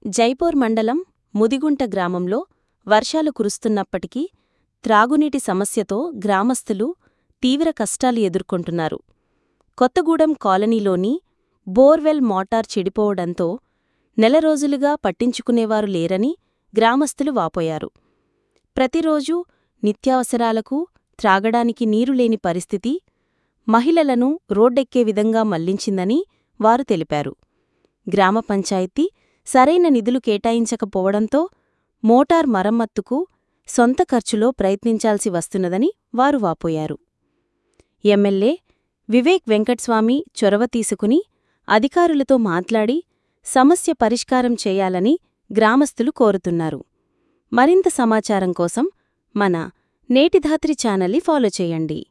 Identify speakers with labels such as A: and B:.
A: జైపూర్ మండలం ముదిగుంట గ్రామంలో వర్షాలు కురుస్తున్నప్పటికీ త్రాగునీటి సమస్యతో గ్రామస్తులు తీవ్ర కష్టాలు ఎదుర్కొంటున్నారు కొత్తగూడెం కాలనీలోని బోర్వెల్ మోటార్ చెడిపోవడంతో నెల రోజులుగా పట్టించుకునేవారు లేరని గ్రామస్తులు వాపోయారు ప్రతిరోజూ నిత్యావసరాలకు త్రాగడానికి నీరు లేని పరిస్థితి మహిళలను రోడ్డెక్కే విధంగా మళ్లించిందని వారు తెలిపారు గ్రామ పంచాయతీ సరైన నిధులు కేటాయించకపోవడంతో మోటార్ మరమ్మతుకు సొంత ఖర్చులో ప్రయత్నించాల్సి వస్తున్నదని వారు వాపోయారు ఎమ్మెల్యే వివేక్ వెంకట్స్వామి చొరవ తీసుకుని అధికారులతో మాట్లాడి సమస్య పరిష్కారం చేయాలని గ్రామస్తులు కోరుతున్నారు మరింత సమాచారం కోసం మన నేటిధాత్రి ఛానల్ని ఫాలో చేయండి